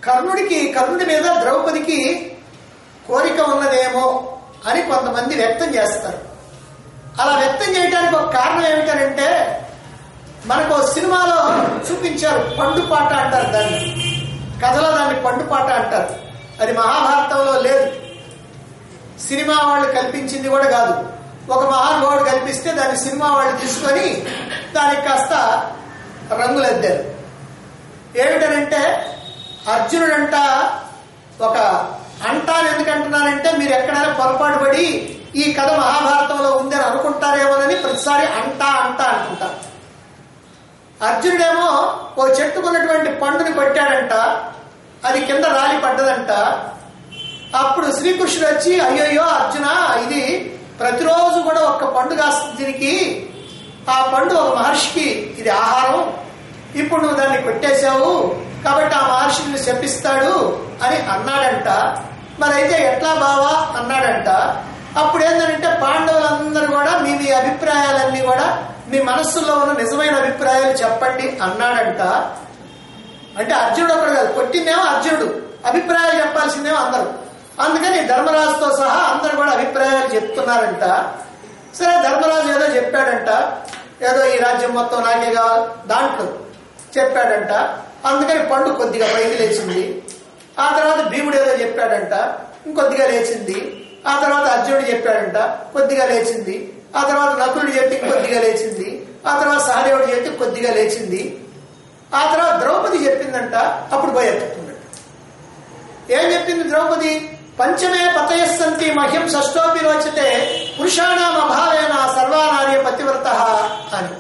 కర్ణుడికి కర్ణుడి మీద ద్రౌపదికి కోరిక ఉన్నదేమో అని కొంతమంది వ్యక్తం చేస్తారు అలా వ్యక్తం చేయడానికి ఒక కారణం ఏమిటనంటే మనకు ఓ సినిమాలో చూపించారు పండుపాట అంటారు దాన్ని కథలో దాన్ని పండుపాట అంటారు అది మహాభారతంలో లేదు సినిమా వాళ్ళు కల్పించింది కూడా కాదు ఒక మహానుభావుడు కల్పిస్తే దాన్ని సినిమా వాళ్ళు తీసుకొని దానికి కాస్త రంగులద్దారు ఏమిటనంటే అర్జునుడంట ఒక అంటాను ఎందుకంటున్నానంటే మీరు ఎక్కడైనా పొరపాటు పడి ఈ కథ మహాభారతంలో ఉందని అనుకుంటారేమోనని ప్రతిసారి అంటా అంటా అనుకుంటారు అర్జునుడేమో ఓ చెట్టుకున్నటువంటి పండుని కొట్టాడంట అది కింద రాలి పడ్డదంట అప్పుడు శ్రీకృష్ణుడు వచ్చి అయ్యయ్యో అర్జున ఇది ప్రతిరోజు కూడా ఒక్క పండు కాస్తుంది దీనికి ఆ పండు ఒక మహర్షికి ఇది ఆహారం ఇప్పుడు నువ్వు దాన్ని కొట్టేశావు కాబట్టి ఆ మహర్షిని శపిస్తాడు అని అన్నాడంట మరి అయితే ఎట్లా బావా అన్నాడంట అప్పుడు ఏంటంటే పాండవులందరూ కూడా మీ మీ అభిప్రాయాలన్నీ కూడా మీ మనస్సులో ఉన్న నిజమైన అభిప్రాయాలు చెప్పండి అన్నాడంట అంటే అర్జునుడు ఒకడు కాదు కొట్టిందేమో అర్జునుడు అభిప్రాయాలు చెప్పాల్సిందేమో అందరూ అందుకని ధర్మరాజుతో సహా అందరు కూడా అభిప్రాయాలు చెప్తున్నారంట సరే ధర్మరాజు ఏదో చెప్పాడంట ఏదో ఈ రాజ్యం మొత్తం నాకే కావాలి దాంట్లో చెప్పాడంట అందుకని పండు కొద్దిగా పైకి లేచింది ఆ తర్వాత భీముడు ఏదో చెప్పాడంట ఇంకొద్దిగా లేచింది ఆ తర్వాత అర్జునుడు చెప్పాడంట కొద్దిగా లేచింది ఆ తర్వాత నకులుడు చెప్పి కొద్దిగా లేచింది ఆ తర్వాత సహదేవుడు చెప్పి కొద్దిగా లేచింది ఆ తర్వాత ద్రౌపది చెప్పిందంట అప్పుడు పోయి ఎత్తుకున్నాడు ఏం చెప్పింది ద్రౌపది పంచమే పతయస్సంతి మహ్యం షష్టోపి రోచతే పురుషాణం అభావేన సర్వానార్య పతివ్రత అని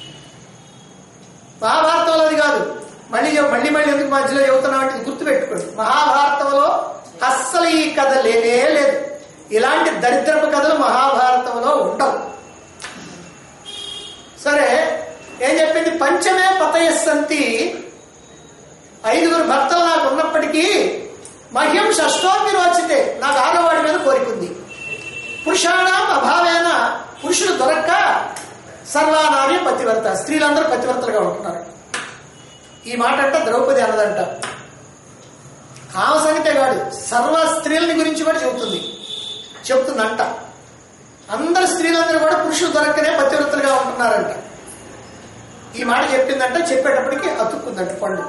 మహాభారతంలో అది కాదు మళ్ళీ చెప్- మళ్ళీ మళ్ళీ ఎందుకు మధ్యలో చెబుతున్నాం అంటే ఇది గుర్తుపెట్టుకోండి మహాభారతంలో అస్సలు ఈ కథ లేనే లేదు ఇలాంటి దరిద్రపు కథలు మహాభారతంలో ఉండవు సరే ఏం చెప్పింది పంచమే పతయస్సంతి ఐదుగురు భర్తలు నాకు ఉన్నప్పటికీ మహ్యం షష్టోపి రోచితే నాకు ఆడవాడి మీద కోరికుంది పురుషాణం అభావేన పురుషుడు దొరక్క సర్వానార్య పతివ్రత స్త్రీలందరూ పతివ్రతలుగా ఉంటున్నారు ఈ మాట అంట ద్రౌపది అన్నదంట ఆమె సంగతే కాదు సర్వ స్త్రీలని గురించి కూడా చెబుతుంది చెబుతుందంట అందరు స్త్రీలందరూ కూడా పురుషులు దొరకనే పతివ్రతలుగా ఉంటున్నారంట ఈ మాట చెప్పిందంట చెప్పేటప్పటికి అతుక్కుందంట పండు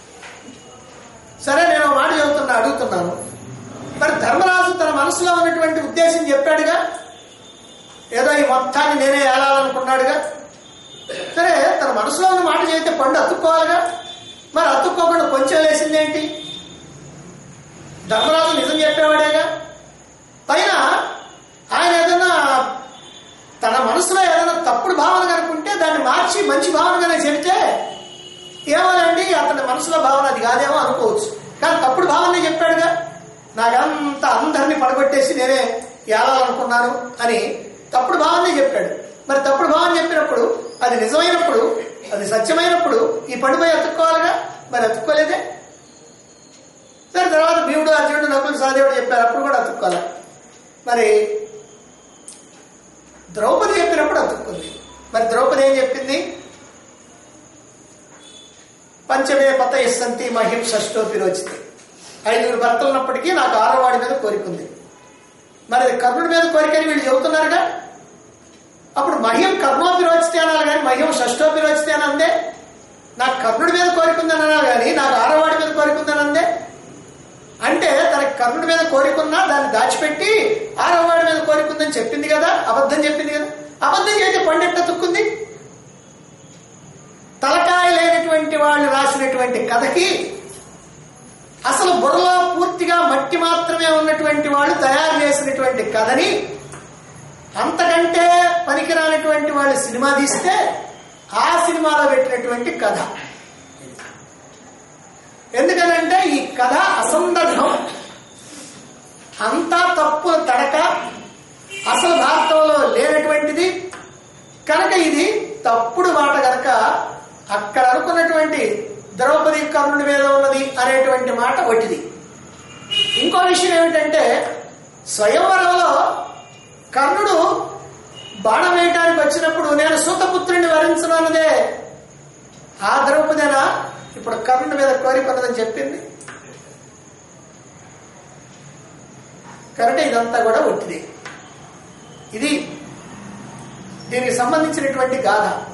సరే నేను ఒక మాట చెబుతున్నా అడుగుతున్నాను మరి ధర్మరాజు తన మనసులో ఉన్నటువంటి ఉద్దేశం చెప్పాడుగా ఏదో ఈ మొత్తాన్ని నేనే ఏలాలనుకున్నాడుగా సరే తన మనసులో ఉన్న మాట చేస్తే పండు అతుక్కోవాలిగా మరి అతుక్కోకుండా కొంచెం లేసిందేంటి ధర్మరాజు నిజం చెప్పేవాడేగా పైన ఆయన ఏదైనా తన మనసులో ఏదైనా తప్పుడు భావన కనుకుంటే దాన్ని మార్చి మంచి భావనగానే చెబితే ఏమోనండి అతని మనసులో భావన అది కాదేమో అనుకోవచ్చు కానీ తప్పుడు భావన చెప్పాడుగా నాకంత అందరినీ పడగొట్టేసి నేనే ఏలాలనుకున్నాను అని తప్పుడు భావనే చెప్పాడు మరి తప్పుడు భావన చెప్పినప్పుడు అది నిజమైనప్పుడు అది సత్యమైనప్పుడు ఈ పండుపై అతుక్కోవాలిగా మరి అతుక్కోలేదే సరే తర్వాత భీముడు అర్జునుడు నకులు సహదేవుడు చెప్పారు అప్పుడు కూడా అతుక్కోవాలి మరి ద్రౌపది చెప్పినప్పుడు అతుక్కుంది మరి ద్రౌపది ఏం చెప్పింది పంచమే పత ఇస్సంతి మహిం షష్టోపి రోచితి ఐదుగురు భర్తలు ఉన్నప్పటికీ నాకు ఆరవాడి మీద కోరికుంది మరి అది కర్ణుడి మీద కోరికని వీళ్ళు చెబుతున్నారుగా అప్పుడు మహ్యం కర్మోపి రోచితే అనాలి కానీ మహ్యం షష్టోపి రోచితే అని అందే నాకు కర్ణుడి మీద కోరికుందని అనాలి కానీ నాకు ఆరవాడి మీద కోరికుందని అందే అంటే తనకి కర్ణుడి మీద కోరికున్నా దాన్ని దాచిపెట్టి ఆరవాడి మీద కోరికుందని చెప్పింది కదా అబద్ధం చెప్పింది కదా అబద్ధం చేస్తే పండెట్ట తుక్కుంది తలకాయ లేనటువంటి వాళ్ళు రాసినటువంటి కథకి అసలు బుర్రలో పూర్తిగా మట్టి మాత్రమే ఉన్నటువంటి వాళ్ళు తయారు చేసినటువంటి కథని అంతకంటే పనికిరానటువంటి వాళ్ళు సినిమా తీస్తే ఆ సినిమాలో పెట్టినటువంటి కథ ఎందుకనంటే ఈ కథ అసందర్భం అంతా తప్పు తడక అసలు భారతంలో లేనటువంటిది కనుక ఇది తప్పుడు మాట కనుక అక్కడ అనుకున్నటువంటి ద్రౌపది కర్ణుడి మీద ఉన్నది అనేటువంటి మాట వట్టిది ఇంకో విషయం ఏమిటంటే స్వయంవరంలో కర్ణుడు బాణం వేయటానికి వచ్చినప్పుడు నేను సూతపుత్రుడిని వరించను అన్నదే ఆ ద్రౌపదేనా ఇప్పుడు కర్ణుడి మీద కోరిక ఉన్నదని చెప్పింది కనుక ఇదంతా కూడా ఒట్టిది ఇది దీనికి సంబంధించినటువంటి గాథ